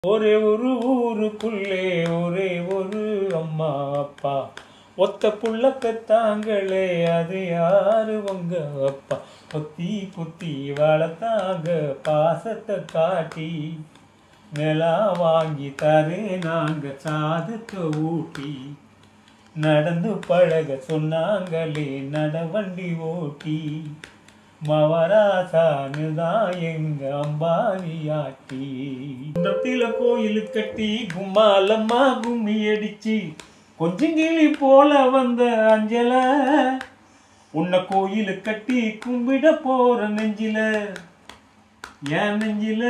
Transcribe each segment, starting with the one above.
ஒரே ஒரு ஊருக்குள்ளே ஒரே ஒரு அம்மா அப்பா ஒத்த புள்ள பெத்தாங்களே அது யாரு உங்க அப்பா பொத்தி பொத்தி வளர்த்தாங்க பாசத்தை காட்டி நிலா வாங்கி தரே நாங்க சாதத்தை ஊட்டி நடந்து பழக சொன்னாங்களே நடவண்டி ஓட்டி மவராசானு தான் எங்க அம்பாரியாட்டி குன்றத்தில கோயில் கட்டி கும்மாலம்மா கும்மி அடிச்சு கொஞ்சங்கிளி போல வந்த அஞ்சல உன்னை கோயில் கட்டி கும்பிட போற நெஞ்சில ஏன் நெஞ்சில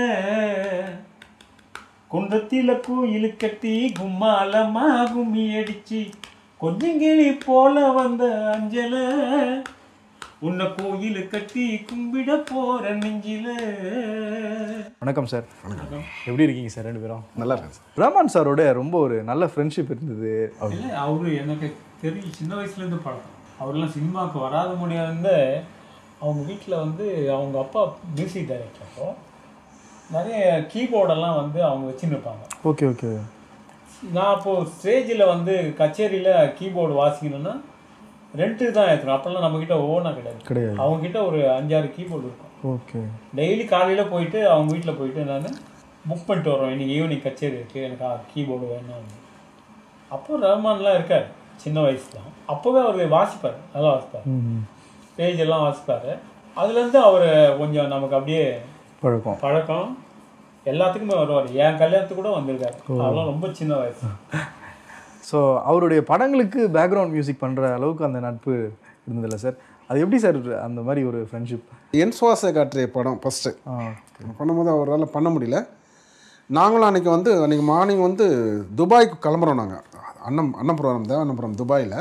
குன்றத்தில கோயில் கட்டி கும்மாலம்மா கும்மி அடிச்சு கொஞ்சங்கிளி போல வந்த அஞ்சல உன்னை கோயில் கட்டி கும்பிட போற நெஞ்சில வணக்கம் சார் எப்படி இருக்கீங்க சார் ரெண்டு பேரும் நல்லா இருக்கேன் சார் ரஹ்மான் சாரோட ரொம்ப ஒரு நல்ல ஃப்ரெண்ட்ஷிப் இருந்தது அவர் இல்லை அவரு எனக்கு தெரியும் சின்ன வயசுலேருந்து பழக்கம் அவரெல்லாம் சினிமாவுக்கு வராத முடியாத அவங்க வீட்டில் வந்து அவங்க அப்பா மியூசிக் டைரக்டர் அப்போ நிறைய கீபோர்டெல்லாம் வந்து அவங்க வச்சுன்னு இருப்பாங்க ஓகே ஓகே நான் அப்போது ஸ்டேஜில் வந்து கச்சேரியில் கீபோர்டு வாசிக்கணும்னா ரெண்ட்டு தான் ஏற்றணும் அப்போல்லாம் நம்மக்கிட்ட ஓனாக கிடையாது கிடையாது அவங்கக்கிட்ட ஒரு அஞ்சாறு கீபோர்டு இருக்கும் ஓகே டெய்லி காலையில் போயிட்டு அவங்க வீட்டில் போயிட்டு நான் புக் பண்ணிட்டு வரோம் இன்னைக்கு ஈவினிங் கச்சேரி இருக்குது எனக்கு கீபோர்டு வேணும் அப்போ ரஹ்மான்லாம் இருக்கார் சின்ன வயசு தான் அப்போவே அவர் வாசிப்பார் நல்லா வாசிப்பார் ம் ஸ்டேஜ் எல்லாம் வாசிப்பார் அதுலேருந்து அவர் கொஞ்சம் நமக்கு அப்படியே பழக்கம் பழக்கம் எல்லாத்துக்குமே வருவார் என் கல்யாணத்துக்கு கூட வந்திருக்காரு அதெல்லாம் ரொம்ப சின்ன வயசு ஸோ அவருடைய படங்களுக்கு பேக்ரவுண்ட் மியூசிக் பண்ணுற அளவுக்கு அந்த நட்பு இருந்ததில்ல சார் அது எப்படி சார் அந்த மாதிரி ஒரு ஃப்ரெண்ட்ஷிப் என் சுவாச காற்றிய படம் ஃபஸ்ட்டு ஆ பண்ணும்போது அவரால் பண்ண முடியல நாங்களும் அன்றைக்கி வந்து அன்றைக்கி மார்னிங் வந்து துபாய்க்கு கிளம்புறோம் நாங்கள் அன்னம் அன்னபுரம் தான் அன்னபுரம் துபாயில்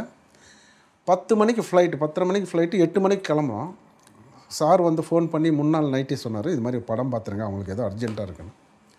பத்து மணிக்கு ஃப்ளைட்டு பத்தரை மணிக்கு ஃப்ளைட்டு எட்டு மணிக்கு கிளம்புறோம் சார் வந்து ஃபோன் பண்ணி முன்னாள் நைட்டே சொன்னார் இது மாதிரி படம் பார்த்துருங்க அவங்களுக்கு ஏதோ அர்ஜென்ட்டாக இருக்குன்னு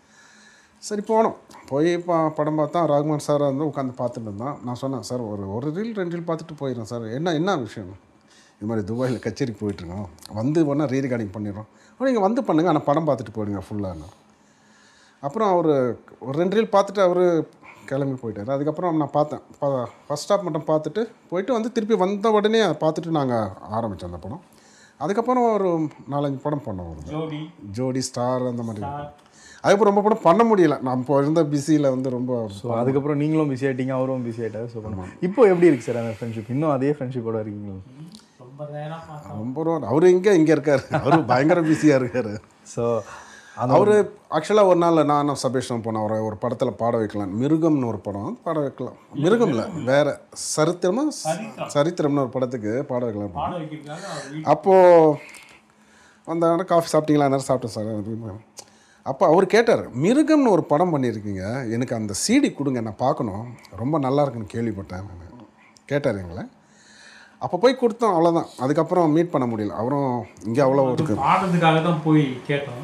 சரி போனோம் போய் பா படம் பார்த்தா ராகுமான் சார் வந்து உட்காந்து பார்த்துட்டு இருந்தான் நான் சொன்னேன் சார் ஒரு ஒரு ரீல் ரெண்டு ரீல் பார்த்துட்டு போயிடுறேன் சார் என்ன என்ன விஷயம் இது மாதிரி துபாயில் கச்சேரிக்கு போயிட்டுருக்கோம் வந்து ஒன்றா ரீ ரெக்கார்டிங் பண்ணிடுறோம் நீங்கள் வந்து பண்ணுங்கள் ஆனால் படம் பார்த்துட்டு போயிடுங்க ஃபுல்லாக அப்புறம் அவர் ஒரு ரெண்டு ரீல் பார்த்துட்டு அவர் கிளம்பி போயிட்டார் அதுக்கப்புறம் நான் பார்த்தேன் ஃபஸ்ட் ஸ்டாப் மட்டும் பார்த்துட்டு போயிட்டு வந்து திருப்பி வந்த உடனே அதை பார்த்துட்டு நாங்கள் ஆரம்பித்தோம் அந்த படம் அதுக்கப்புறம் ஒரு நாலஞ்சு படம் பண்ணோம் ஒரு ஜோடி ஜோடி ஸ்டார் அந்த மாதிரி அதுக்கப்புறம் ரொம்ப படம் பண்ண முடியல நான் இப்போ இருந்த பிஸியில் வந்து ரொம்ப ஸோ அதுக்கப்புறம் நீங்களும் பிஸி ஆயிட்டீங்க அவரும் பிஸி ஆயிட்டாரு ஸோ இப்போ எப்படி இருக்கு சார் அந்த ஃப்ரெண்ட்ஷிப் இன்னும் அதே ஃப்ரெண்ட்ஷிப்போட இருக்கீங்களா ரொம்ப ரேராக பார்த்தோம் ரொம்ப அவர் இங்கே இங்கே இருக்கார் அவர் பயங்கர பிஸியாக இருக்கார் ஸோ அந்த அவர் ஆக்சுவலாக ஒரு நாள் நானும் சபேஷனும் போனேன் அவரை ஒரு படத்தில் பாட வைக்கலாம் மிருகம்னு ஒரு படம் பாட வைக்கலாம் மிருகம் இல்லை வேற சரித்திரமா சரித்திரம்னு ஒரு படத்துக்கு பாட வைக்கலாம் பாட வைக்கிறதுக்காக அவர் வீட்டு அப்போது வந்தாங்கன்னா காஃபி சாப்பிட்டீங்களா நேரம் சாப்பிட்டேன் சார் அப்போ அவர் கேட்டார் மிருகம்னு ஒரு படம் பண்ணியிருக்கீங்க எனக்கு அந்த சிடி கொடுங்க நான் பார்க்கணும் ரொம்ப நல்லா இருக்குன்னு கேள்விப்பட்டேன் நான் கேட்டார் எங்களை அப்போ போய் கொடுத்தோம் அவ்வளோதான் அதுக்கப்புறம் மீட் பண்ண முடியல அவரும் இங்கே அவ்வளோ இருக்கு பாடுறதுக்காக தான் போய் கேட்டோம்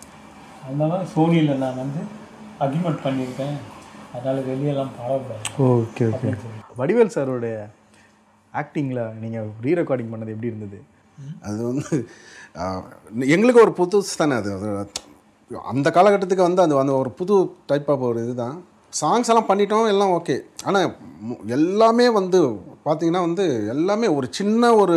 அதனால சோனியில் நான் வந்து அக்ரிமெண்ட் பண்ணியிருக்கேன் அதனால் வெளியெல்லாம் பாடக்கூடாது ஓகே ஓகே வடிவேல் சாரோடைய ஆக்டிங்கில் நீங்கள் ரீ ரெக்கார்டிங் பண்ணது எப்படி இருந்தது அது வந்து ஆஹ், எங்களுக்கு ஒரு புதுசு தானே அது அது அந்த காலகட்டத்துக்கு வந்து அது அந்த ஒரு புது டைப் ஆஃப் ஒரு இதுதான் சாங்ஸ் எல்லாம் பண்ணிட்டோம் எல்லாம் ஓகே ஆனால் எல்லாமே வந்து பார்த்தீங்கன்னா வந்து எல்லாமே ஒரு சின்ன ஒரு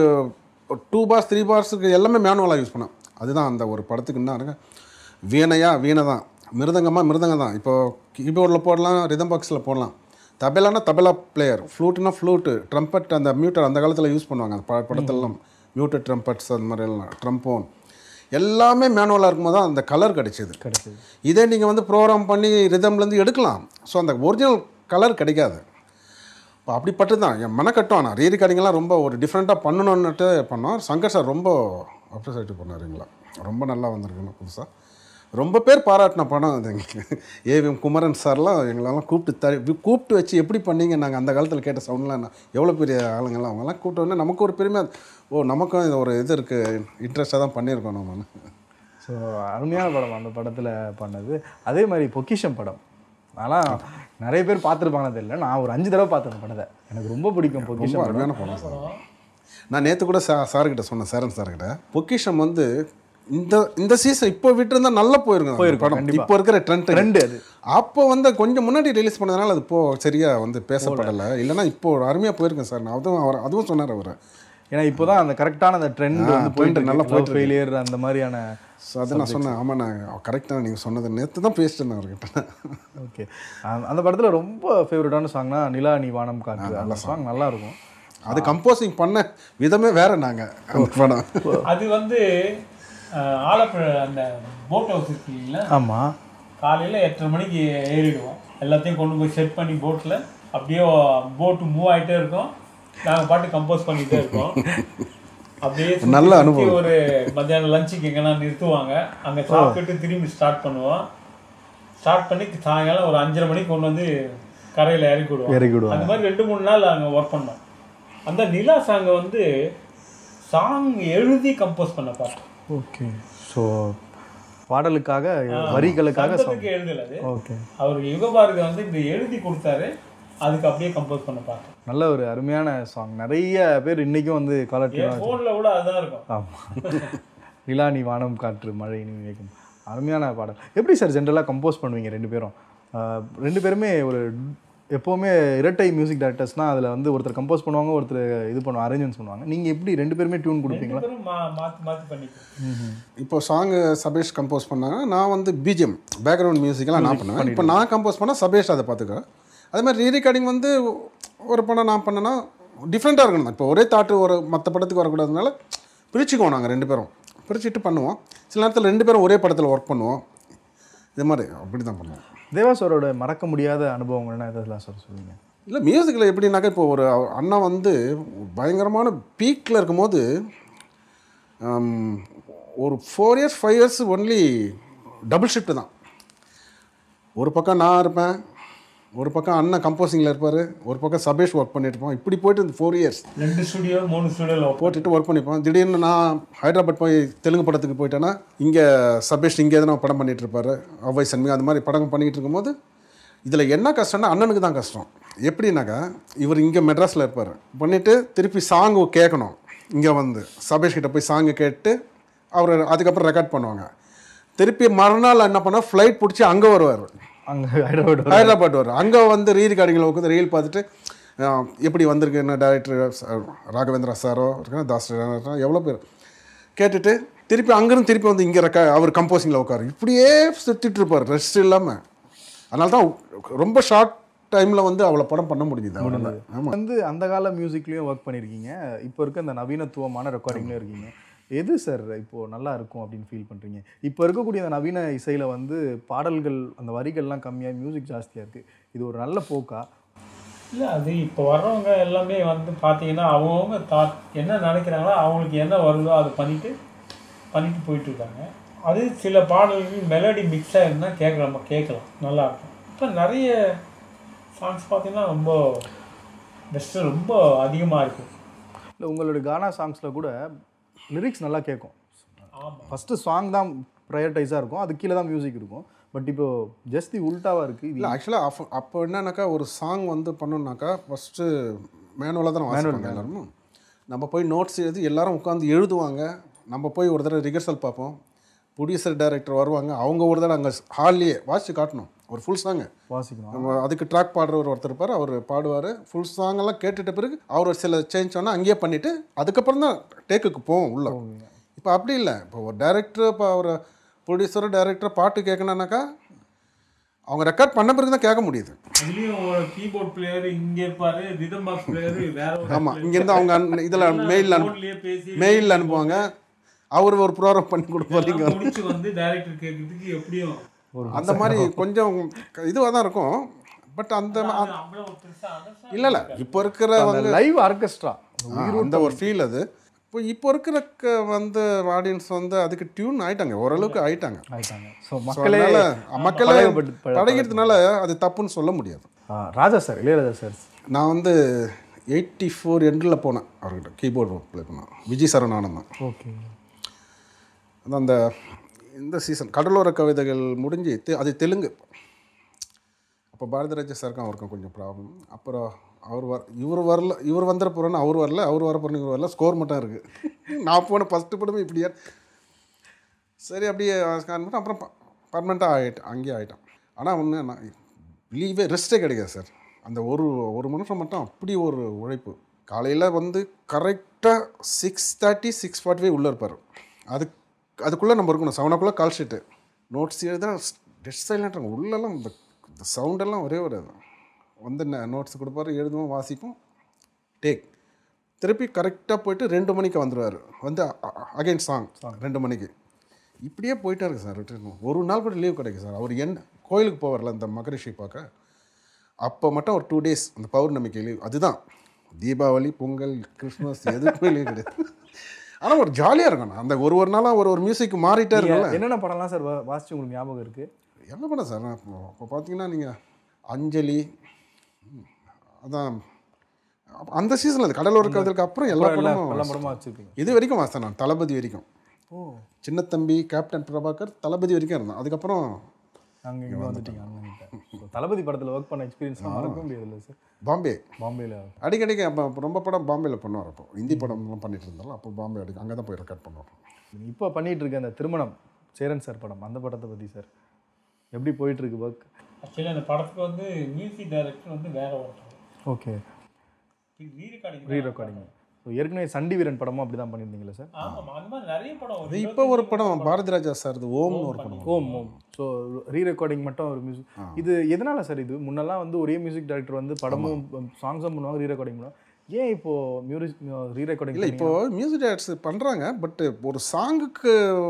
டூ பார்ஸ் த்ரீ பார்ஸுக்கு எல்லாமே மேனுவலாக யூஸ் பண்ணோம் அதுதான் அந்த ஒரு படத்துக்கு என்ன இருக்கு வீணையா வீணை தான் மிருதங்கமா மிருதங்கம் தான் இப்போ கீபோர்டில் போடலாம் ரிதம் பாக்ஸில் போடலாம் தபேலானா தபேலா பிளேயர் ஃப்ளூட்னா ஃப்ளூட்டு ட்ரம்பட் அந்த மியூட்டர் அந்த காலத்தில் யூஸ் பண்ணுவாங்க அந்த ப படத்துலலாம் மியூட்டட் ட்ரம்பட்ஸ் அந்த மாதிரி எல்லாம் ட்ரம்போன் எல்லாமே மேனுவலாக இருக்கும்போது தான் அந்த கலர் கிடைச்சிது கிடைச்சது இதே நீங்கள் வந்து ப்ரோக்ராம் பண்ணி ரிதம்லேருந்து எடுக்கலாம் ஸோ அந்த ஒரிஜினல் கலர் கிடைக்காது இப்போ அப்படிப்பட்டது தான் என் மனக்கட்டம் ஆனால் ரீ ரெக்கார்டிங்லாம் ரொம்ப ஒரு டிஃப்ரெண்ட்டாக பண்ணணுன்னுட்டு பண்ணோம் சங்கர் சார் ரொம்ப அப்ரிசைட் பண்ணாருங்களா ரொம்ப நல்லா வந்திருக்குன்னு புதுசாக ரொம்ப பேர் பாராட்டின படம் அது எங்களுக்கு ஏவிஎம் குமரன் சார்லாம் எங்களெல்லாம் கூப்பிட்டு தரி கூப்பிட்டு வச்சு எப்படி பண்ணீங்க நாங்கள் அந்த காலத்தில் கேட்ட சவுண்ட்லாம் என்ன எவ்வளோ பெரிய ஆளுங்கள்லாம் அவங்கெல்லாம் கூப்பிட்டு வந்து நமக்கு ஒரு பெருமை ஓ நமக்கும் இது ஒரு இது இருக்குது இன்ட்ரெஸ்ட்டாக தான் பண்ணியிருக்கோம் நம்ம ஸோ அருமையான படம் அந்த படத்தில் பண்ணது அதே மாதிரி பொக்கிஷம் படம் அதெல்லாம் நிறைய பேர் பார்த்துருப்பாங்கன்னு தெரியல நான் ஒரு அஞ்சு தடவை பார்த்தேன் அந்த படத்தை எனக்கு ரொம்ப பிடிக்கும் ரொம்ப பொக்கிஷம் படம் அருமையான படம் சார் நான் நேற்று கூட சா சார்கிட்ட சொன்னேன் சேரன் சார்கிட்ட பொக்கிஷம் வந்து இந்த இந்த சீசன் இப்போ விட்டுருந்தா நல்லா போயிருக்கும் போயிருக்கும், படம் கண்டிப்பா. இப்போ இருக்கிற ட்ரெண்ட் ட்ரெண்டு அது அப்போ வந்து கொஞ்சம் முன்னாடி ரிலீஸ் பண்ணதுனால அது இப்போ சரியா வந்து பேசப்படலை இல்லைன்னா இப்போ அருமையாக போயிருக்கேன் சார் நான் அதுவும் அவர் அதுவும் சொன்னார் அவர் ஏன்னா இப்போதான் அந்த கரெக்டான அந்த ட்ரெண்ட் வந்து trend போயிட்டு நல்லா நல்லா போயிட்டு இருக்கு. ஃபெயிலியர் அந்த மாதிரியான ஸோ அதை நான் சொன்னேன் ஆமாம் நான் கரெக்டாக நீங்கள் சொன்னது நேற்று தான் பேசிட்டு இருந்தேன் அவர்கிட்ட ஓகே அந்த படத்துல ரொம்ப ஃபேவரட்டான சாங்னா நிலா நீ வானம் காற்று அந்த சாங் நல்லா இருக்கும் அது கம்போசிங் பண்ண விதமே வேற நாங்கள் அந்த படம் அது வந்து அஹ், ஆலப்புழ அந்த போட் ஹவுஸ் இருக்கு இல்லைங்களா ஆமா காலையில் எட்டரை மணிக்கு ஏறிடுவோம் எல்லாத்தையும் கொண்டு போய் செட் பண்ணி போட்டில் அப்படியே போட்டு மூவ் ஆகிட்டே இருக்கோம் நாங்கள் பாட்டு கம்போஸ் பண்ணிகிட்டே இருக்கோம் அப்படியே சுத்தி நல்ல சுத்தி அனுபவம். ஒரு மத்தியானம் லஞ்சுக்கு எங்கன்னா நிறுத்துவாங்க அங்கே சாப்பிட்டுட்டு திரும்பி ஸ்டார்ட் பண்ணுவோம் ஸ்டார்ட் பண்ணி சாயங்காலம் ஒரு அஞ்சரை மணிக்கு கொண்டு வந்து கரையில் இறக்கி விடுவோம் இறக்கி விடுவாங்க. அந்த மாதிரி ரெண்டு மூணு நாள் அங்கே ஒர்க் பண்ணோம் அந்த நிலா சாங்கை வந்து சாங் எழுதி கம்போஸ் பண்ண பாட்டு ஓகே ஸோ பாடலுக்காக வரிகளுக்காக சாங் சங்கத்துக்கு எழுதல அது ஓகே அவர் யுகபாரதி வந்து இந்த எழுதி கொடுத்தாரு அதுக்கு அப்படியே கம்போஸ் பண்ண பாட்டு நல்ல ஒரு அருமையான சாங் நிறைய பேர் இன்னைக்கும் வந்து காலர் என் ஃபோனில் கூட அதுதான் இருக்கும் ஆமாம் நிலா நீ வானம் காற்று மழை நீ வேகம் அருமையான பாடல் எப்படி சார் ஜென்ரலாக கம்போஸ் பண்ணுவீங்க ரெண்டு பேரும் ஆஹ் ரெண்டு பேருமே ஒரு எப்போவுமே இரட்டை மியூசிக் டைரக்டர்ஸ்னால் அதில் வந்து ஒருத்தர் கம்போஸ் பண்ணுவாங்க ஒருத்தர் இது பண்ணுவாங்க அரேஞ்ச்மெண்ட்ஸ் பண்ணுவாங்க நீங்கள் எப்படி ரெண்டு பேருமே டியூன் கொடுப்பீங்களா ரெண்டு பேரும் மா- மாத்தி மாத்தி பண்ணிக்குவோம் இப்போ சாங்கு சபேஷ் கம்போஸ் பண்ணாங்க நான் வந்து பிஜிஎம் பேக்ரவுண்ட் மியூசிக்கெல்லாம் நான் பண்ணுவேன் இப்போ நான் கம்போஸ் பண்ணால் சபேஷ் அதை பார்த்துக்கிறேன் அதே மாதிரி ரீரெக்கார்டிங் வந்து ஒரு படம் நான் பண்ணேன்னா டிஃப்ரெண்ட்டாக இருக்கணும் இப்போ ஒரே தாட்டு ஒரு மற்ற படத்துக்கு வரக்கூடாதுனால பிரிச்சுக்குவோம் நாங்கள் ரெண்டு பேரும் பிரிச்சுட்டு பண்ணுவோம் சில நேரத்தில் ரெண்டு பேரும் ஒரே படத்தில் ஒர்க் பண்ணுவோம் இது மாதிரி அப்படி தான் பண்ணுவோம் தேவா சாரோட மறக்க முடியாத அனுபவங்கள்னா எதெல்லாம் சார் சொல்லுவீங்க இல்லை மியூசிக்கில் எப்படின்னாக்கா இப்போ ஒரு அண்ணா வந்து பயங்கரமான பீக்கில் இருக்கும்போது ஹம், ஒரு four years five years only double shift தான் ஒரு பக்கம் நான் இருப்பேன் ஒரு பக்கம் அண்ணன் கம்போசிங்கில் இருப்பார் ஒரு பக்கம் சபேஷ் ஒர்க் பண்ணிட்டு இருப்போம் இப்படி போயிட்டு ஃபோர் இயர்ஸ் ரெண்டு ஸ்டுடியோ மூணு ஸ்டுடியோவில் போட்டுட்டு ஒர்க் பண்ணிப்போம் திடீர்னு நான் ஹைதராபாத் போய் தெலுங்கு படத்துக்கு போயிட்டேன்னா இங்கே சபேஷ் இங்கே எதனா படம் பண்ணிட்டு இருப்பாரு அவ்வை சன்மி அந்த மாதிரி படம் பண்ணிட்டு இருக்கும்போது இதில் என்ன கஷ்டம்னா அண்ணனுக்கு தான் கஷ்டம் எப்படின்னாக்கா இவர் இங்கே மெட்ராஸில் இருப்பார் பண்ணிவிட்டு திருப்பி சாங் கேட்கணும் இங்கே வந்து சபேஷ் கிட்ட போய் சாங்கு கேட்டு அவர் அதுக்கப்புறம் ரெக்கார்ட் பண்ணுவாங்க திருப்பி மறுநாள் என்ன பண்ணால் ஃப்ளைட் பிடிச்சி அங்கே வருவார் அங்கே ஹைதராபாத் ஹைதராபாத் வரும் அங்கே வந்து ரீ ரெக்கார்டிங்கில் உட்காந்து ரீல் பார்த்துட்டு அஹ், எப்படி வந்திருக்கு என்ன டேரக்டர் ராகவேந்திரா சாரோ இருக்காங்க தாஸ் எவ்வளோ பேர் கேட்டுட்டு திருப்பி அங்கேருந்து திருப்பி வந்து இங்கே ரெக்கா அவர் கம்போசிங்கில் உட்காரு இப்படியே சுற்றிட்டு இருப்பார் ரெஸ்ட் இல்லாமல் அதனால தான் ரொம்ப ஷார்ட் டைமில் வந்து அவ்வளோ படம் பண்ண முடியுது அவரால் ஆமாம் வந்து அந்த கால மியூசிக்லேயும் ஒர்க் பண்ணியிருக்கீங்க இப்போ இருக்க இந்த நவீனத்துவமான ரெக்கார்டிங்லேயும் இருக்கீங்க எது சார் இப்போ நல்லா இருக்கும் அப்படின்னு ஃபீல் பண்ணுறீங்க இப்போ இருக்கக்கூடிய அந்த நவீன இசையில் வந்து பாடல்கள் அந்த வரிகள்லாம் கம்மியாக மியூசிக் ஜாஸ்தியாக இருக்குது இது ஒரு நல்ல போக்கா இல்லை அது இப்போ வர்றவங்க எல்லாமே வந்து பார்த்தீங்கன்னா அவங்கவுங்க தாட் என்ன நினைக்கிறாங்களோ அவங்களுக்கு என்ன வருதோ அதை பண்ணிட்டு பண்ணிட்டு போயிட்டு இருக்காங்க அது சில பாடல்கள் மெலடி மிக்ஸ் ஆகிருந்தால் கேட்க நம்ம கேட்கலாம் நல்லா இருக்கும் இப்போ நிறைய சாங்ஸ் பார்த்தீங்கன்னா ரொம்ப பெஸ்ட்டு ரொம்ப அதிகமாக இருக்குது இல்லை உங்களோட கானா சாங்ஸில் கூட லிரிக்ஸ் நல்லா கேட்கும் ஆமாம் ஃபஸ்ட்டு சாங் தான் ப்ரையர்டைஸாக இருக்கும் அது கீழே தான் மியூசிக் இருக்கும் பட் இப்போ ஜஸ்ட் உல்ட்டாவாக இருக்குது இது இல்லை ஆக்சுவலாக அப்போ அப்போ என்னன்னாக்கா ஒரு சாங் வந்து பண்ணணுன்னாக்கா ஃபஸ்ட்டு மேனுவலாக தான் வாசிப்பாங்க எல்லாரும் நம்ம போய் நோட்ஸ் எழுதி எல்லாரும் உட்காந்து எழுதுவாங்க நம்ம போய் ஒரு தடவை ரிஹர்சல் பார்ப்போம் ப்ரொடியூசர் டைரக்டர் வருவாங்க அவங்க ஒரு தடவை அங்கே ஹால்லேயே வாசிச்சு காட்டணும் ஒரு ஃபுல் சாங்கு வாசிக்கணும் நம்ம அதுக்கு ட்ராக் பாடுறவர் ஒருத்தர் இருப்பார் அவர் பாடுவார் ஃபுல் சாங்கெல்லாம் கேட்டுட்ட பிறகு அவர் ஒரு சில சேஞ்ச் சொன்னால் அங்கேயே பண்ணிவிட்டு அதுக்கப்புறம் தான் டேக்குக்கு போவோம் உள்ள இப்போ அப்படி இல்லை இப்போ ஒரு டேரக்டர் இப்போ ஒரு ப்ரொடியூசரோ டேரக்டர் பாட்டு கேட்கணுன்னாக்கா அவங்க ரெக்கார்ட் பண்ண பிறகு தான் கேட்க முடியுது அதுலேயும் ஒரு கீபோர்ட் பிளேயர் இங்கே இருப்பார் ரிதம் பாக்ஸ் பிளேயர் வேற ஒரு ஆமாம் இங்கேருந்து அவங்க இதில் மெயிலில் அனு ஃபோன்லேயே பேசி மெயிலில் அனுப்புவாங்க அவர் ஒரு ப்ரோக்ராம் பண்ணி கொடுப்பாரு இங்கே எல்லாம் முடிச்சு வந்து டைரக்டர் கேட்கறதுக்கு எப்படியும் அந்த மாதிரி கொஞ்சம் இதுவாக தான் இருக்கும் பட் அந்த அது அவ்வளோ பெருசாக understand இல்லை இல்லை இப்போ இருக்கிற அந்த லைவ் ஆர்கெஸ்ட்ரா ஆ, அந்த ஒரு ஃபீல் அது இப்போ இப்போ இருக்கிற க- வந்து ஆடியன்ஸ் வந்து அதுக்கு டியூன் ஆயிட்டாங்க ஓரளவுக்கு ஆயிட்டாங்க ஆயிட்டாங்க ஸோ So, மக்களே அதனால மக்களே பழகப்பட்டு- பழ- பழகிறதுனால அது தப்புன்னு சொல்ல முடியாது ஆ, ராஜா சார் இளையராஜா சார் நான் வந்து எயிட்டி ஃபோர் எண்டில் போனேன் அவர்கிட்ட கீபோர்டு ப்ளே பண்ணேன் விஜய் சரண் தான் ஓகே அதான் அந்த இந்த சீசன் கடலோர கவிதைகள் முடிஞ்சு தெ- அது தெலுங்கு அப்போ பாரதிராஜா சாருக்கும் அவருக்கும் கொஞ்சம் ப்ராப்ளம் அப்புறம் அவர் வர இவர் வரல இவர் வந்துட போகிறோன்னு அவர் வரல அவர் வர போகிறோன்னு இவர் வரல ஸ்கோர் மட்டும் இருக்குது நான் போன ஃபஸ்ட்டு படமே இப்படியா சரி அப்படியே ஸ்கேன் பண்ணி அப்புறம் பர்மனெண்ட்டாக ஆகிட்டேன் அங்கேயே ஆகிட்டேன் ஆனால் ஒன்று நான் லீவே ரெஸ்ட்டே கிடைக்காது சார் அந்த ஒரு ஒரு மனுஷன் மட்டும் அப்படி ஒரு உழைப்பு காலையில் வந்து கரெக்டாக six thirty six forty five உள்ளே இருப்பார் அது அதுக்குள்ளே நம்ம இருக்கணும் seven o'clock call sheet notes எழுத டெட் சைலண்ட்டாங்க உள்ளெல்லாம் இந்த இந்த சவுண்டெல்லாம் ஒரே ஒரு இது. வந்து நோட்ஸ் கொடுப்பாரு எழுதுவோம் வாசிப்போம் டேக் திருப்பி கரெக்டாக போயிட்டு ரெண்டு மணிக்கு வந்துடுவார் வந்து அகைன் சாங் ரெண்டு மணிக்கு இப்படியே போயிட்டே இருக்கு சார் ரிட்டர்ன் ஒரு நாள் கூட லீவ் கிடைக்கும் சார் அவர் என்ன கோயிலுக்கு போவார்ல இந்த மகரிஷி பார்க்க அப்போ மட்டும் ஒரு டூ டேஸ் அந்த பௌர்ணமிக்கு லீவ் அதுதான் தீபாவளி பொங்கல் கிறிஸ்மஸ் எதுக்குமே லீவ் கிடையாது ஆனால் ஒரு ஜாலியாக இருக்கணும் அந்த ஒரு ஒரு நாளாக ஒரு ஒரு மியூசிக் மாறிட்டே இருக்கும்ல என்னென்ன படம்லாம் சார் வா- வாசிச்சு உங்களுக்கு ஞாபகம் இருக்குது என்ன படம் சார் நான் இப்போ இப்போ பார்த்தீங்கன்னா நீங்கள் அஞ்சலி ம், அதான் அப்ப அந்த சீசனில் அது கடலோர கவிதைக்கு அப்புறம் எல்லா எல்லா படமும் எல்லா படமாக வச்சுருப்பீங்க இது வரைக்கும் வாசித்தேன் நான் தளபதி வரைக்கும் ஓ சின்னத்தம்பி கேப்டன் பிரபாகர் தளபதி வரைக்கும் இருந்தேன் அதுக்கப்புறம் அங்கே இங்கே வந்துட்டீங்க அண்ணன்கிட்ட So, தளபதி படத்தில் ஒர்க் பண்ண எக்ஸ்பீரியன்ஸ்லாம் மறக்க முடியாதுல்ல சார் பாம்பே பாம்பேல அடிக்கடிக்கு அப்போ ரொம்ப படம் பாம்பேயில் பண்ணுவார் அப்போ ஹிந்தி படம்லாம் பண்ணிட்டு இருந்தாலும் அப்போ பாம்பே அடிக்க அங்கே தான் போய் ரெக்கார்ட் பண்ணுவார் இப்போ பண்ணிட்டு இருக்க அந்த திருமணம் சேரன் சார் படம் அந்த படத்தை பற்றி சார் எப்படி போயிட்டு இருக்கு ஒர்க் ஆக்சுவலி அந்த படத்துக்கு வந்து மியூசிக் டைரக்டர் வந்து வேற ஒருத்தர் okay re recording re recording so ஏற்கனவே சண்டி வீரன் படமும் அப்படி தான் பண்ணியிருந்தீங்களா சார் ஆமாம் அந்த மாதிரி நிறைய படம் அது இப்போ ஒரு படம் பாரதி ராஜா சார் இது ஓம்னு ஒரு படம் ஓம் ஓம் ஸோ ரீ ரெக்கார்டிங் மட்டும் ஒரு மியூசிக் இது எதனால சார் இது முன்னெல்லாம் வந்து ஒரே மியூசிக் டைரக்டர் வந்து படமும் சாங்ஸும் பண்ணுவாங்க ரீ ரெக்கார்டிங் பண்ணுவாங்க ஏன் இப்போ மியூசிக் ரீ ரெக்கார்டிங் இல்லை இப்போ மியூசிக் டைரக்டர்ஸ் பண்ணுறாங்க பட்டு ஒரு சாங்குக்கு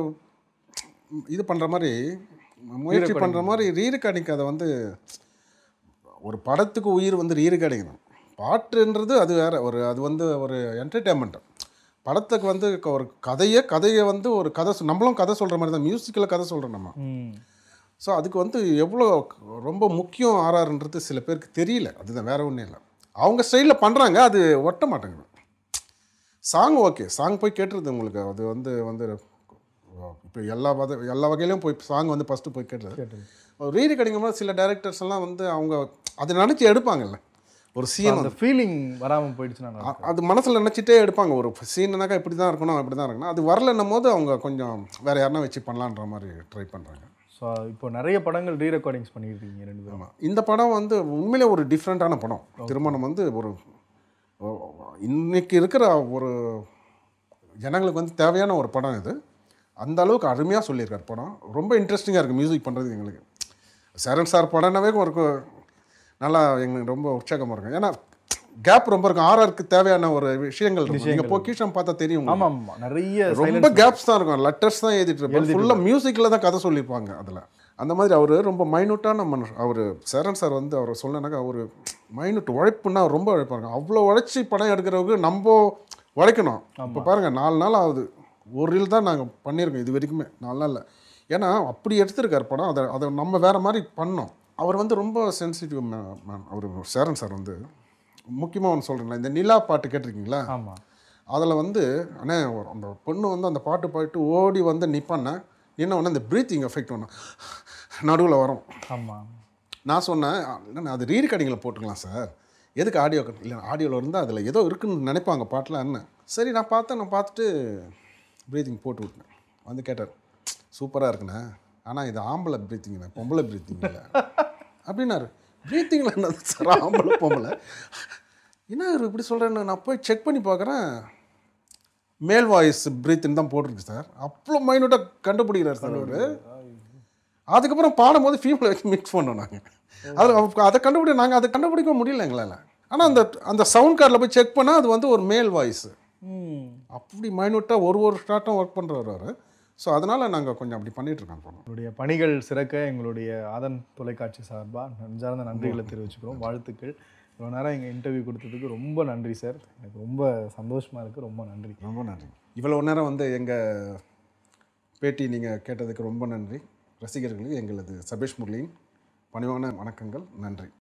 இது பண்ணுற மாதிரி முயற்சி பண்ணுற மாதிரி ரீ ரெக்கார்டிங் அதை வந்து ஒரு படத்துக்கு உயிர் வந்து ரீ ரெக்கார்டிங் தான் பாட்டுன்றது அது வேற ஒரு அது வந்து ஒரு என்டர்டெயின்மெண்ட் படத்துக்கு வந்து க- ஒரு கதையை கதையை வந்து ஒரு கதை சொ- நம்மளும் கதை சொல்கிற மாதிரி தான் மியூசிக்கில் கதை சொல்கிறோம் நம்ம ம் ஸோ அதுக்கு வந்து எவ்வளோ ரொம்ப முக்கியம் ஆர்ஆர்ன்றது சில பேருக்கு தெரியல அதுதான் வேற ஒன்றும் இல்லை அவங்க ஸ்டைலில் பண்ணுறாங்க அது ஒட்ட மாட்டேங்குது சாங் ஓகே சாங் போய் கேட்டுருது உங்களுக்கு அது வந்து வந்து இப்போ எல்லா வகை எல்லா வகையிலையும் போய் சாங் வந்து ஃபஸ்ட்டு போய் கேட்டுருது கேட்டது ரீடு கிடைக்கும்போது சில டேரக்டர்ஸ் எல்லாம் வந்து அவங்க அதை நினச்சி எடுப்பாங்கல்ல ஒரு சீன் அந்த ஃபீலிங் வராமல் போயிடுச்சுன்னா நல்லா அ- அது மனசில் நினச்சிட்டே எடுப்பாங்க ஒரு சீனுனாக்கா இப்படி தான் இருக்கணும் இப்படி தான் இருக்கணும் அது வரலன்னும் போது அவங்க கொஞ்சம் வேறு யாருனா வச்சு பண்ணலான்ற மாதிரி ட்ரை பண்ணுறாங்க ஸோ இப்போ நிறைய படங்கள் ரீ ரெக்கார்டிங்ஸ் பண்ணிட்டு இருக்கீங்க ரெண்டு பேரும் ஆமாம் இந்த படம் வந்து உண்மையிலே ஒரு டிஃப்ரெண்ட்டான படம் திருமணம் வந்து ஒரு ஒ- இன்னைக்கு இருக்கிற ஒரு ஜனங்களுக்கு வந்து தேவையான ஒரு படம் இது அந்த அளவுக்கு அருமையாக சொல்லியிருக்காரு படம் ரொம்ப இன்ட்ரெஸ்டிங்காக இருக்குது மியூசிக் பண்ணுறது எங்களுக்கு சரண் சார் படம்னாவே ஒரு கு- நல்லா எங்களுக்கு ரொம்ப உற்சாகமாக இருக்கும் ஏன்னா கேப் ரொம்ப இருக்கும் ஆர்ஆருக்கு தேவையான ஒரு விஷயங்கள் இருக்கும் நீங்கள் பொக்கிஷம் பார்த்தா தெரியும் உங்களுக்கு. ஆமாம் ஆமாம் நிறைய ரொம்ப கேப்ஸ் தான் இருக்கும் லெட்டர்ஸ் தான் எழுதிட்டு இருப்பாங்க ஃபுல்லாக மியூசிக்கில் தான் கதை சொல்லியிருப்பாங்க அதில் அந்த மாதிரி அவர் ரொம்ப மைனூட்டான மனுஷன் அவர் சரண் சார் வந்து அவர் சொன்னாக்கா அவர் மைனூட் உழைப்புன்னா ரொம்ப உழைப்பாங்க அவ்வளோ உழைச்சி படம் எடுக்கிறவங்க நம்ம உழைக்கணும் இப்போ பாருங்கள் நாலு நாள் ஆகுது ஒரு ரீல் தான் நாங்கள் பண்ணியிருக்கோம் இது வரைக்குமே நாலு நாளில் ஏன்னா அப்படி எடுத்திருக்கார் படம் அதை அதை நம்ம வேறு மாதிரி பண்ணோம் அவர் வந்து ரொம்ப சென்சிட்டிவ் மேன் அவர் சேரன் சார் வந்து முக்கியமாக ஒன்று சொல்கிறேன் இந்த நிலா பாட்டு கேட்டிருக்கீங்களா ஆமாம் அதில் வந்து அண்ணே ஒரு- அந்த பொண்ணு வந்து அந்த பாட்டு பாடிட்டு ஓடி வந்து நிற்பானே நின்ன உடனே அந்த ப்ரீத்திங் எஃபெக்ட் ஒன்று நடுவில் வரும் ஆமாம் நான் சொன்னேன் இல்லைண்ணா அது ரீ ரெக்கார்டிங்கில் போட்டுக்கலாம் சார் எதுக்கு ஆடியோ இல்லை ஆடியோவில் இருந்தால் அதில் ஏதோ இருக்குன்னு நினைப்பாங்க பாட்டில் என்ன சரி நான் பார்த்தேன் நான் பார்த்துட்டு ப்ரீத்திங் போட்டு விட்டேன் வந்து கேட்டார் சூப்பராக இருக்குண்ணே ஆனால் இது ஆம்பளை ப்ரீத்திங்ண்ணே பொம்பளை ப்ரீத்திங் இல்லை அப்படின்னாரு ப்ரீத்திங்கில் என்னது சார் ஆம்பளை பொம்பளை என்ன இவர் இப்படி சொல்கிறேன்னு நான் போய் செக் பண்ணி பார்க்குறேன் மேல் வாய்ஸ் பிரீத்துன்னு தான் போட்டிருக்கு சார் அவ்வளோ மைனூட்டாக கண்டுபிடிக்கிறார் சார் அவர் அதுக்கப்புறம் பாடும்போது ஃபீமேல் வச்சு மிக்ஸ் பண்ணோம் நாங்கள் அது அவ- அதை கண்டுபிடி நாங்கள் அதை கண்டுபிடிக்க முடியல எங்களால் ஆனால் அந்த அந்த சவுண்ட் கார்டில் போய் செக் பண்ணால் அது வந்து ஒரு மேல் வாய்ஸ் ம் அப்படி மைனூட்டாக ஒரு ஒரு ஸ்டார்ட்டும் ஒர்க் பண்ணுறவர் அவர் ஸோ அதனால் நாங்கள் கொஞ்சம் அப்படி பண்ணிட்டு இருக்கோம் இப்போ உங்களுடைய பணிகள் சிறக்க எங்களுடைய ஆதன் தொலைக்காட்சி சார்பாக நெஞ்சார்ந்த நன்றிகளை தெரிவிச்சுக்கிறோம் வாழ்த்துக்கள் இவ்வளோ நேரம் எங்கள் இன்டர்வியூ கொடுத்ததுக்கு ரொம்ப நன்றி சார் எனக்கு ரொம்ப சந்தோஷமாக இருக்குது ரொம்ப நன்றி ரொம்ப நன்றி இவ்வளோ நேரம் வந்து எங்கள் பேட்டி நீங்கள் கேட்டதுக்கு ரொம்ப நன்றி ரசிகர்களுக்கு எங்களது சபேஷ் முரளியின் பணிவான வணக்கங்கள் நன்றி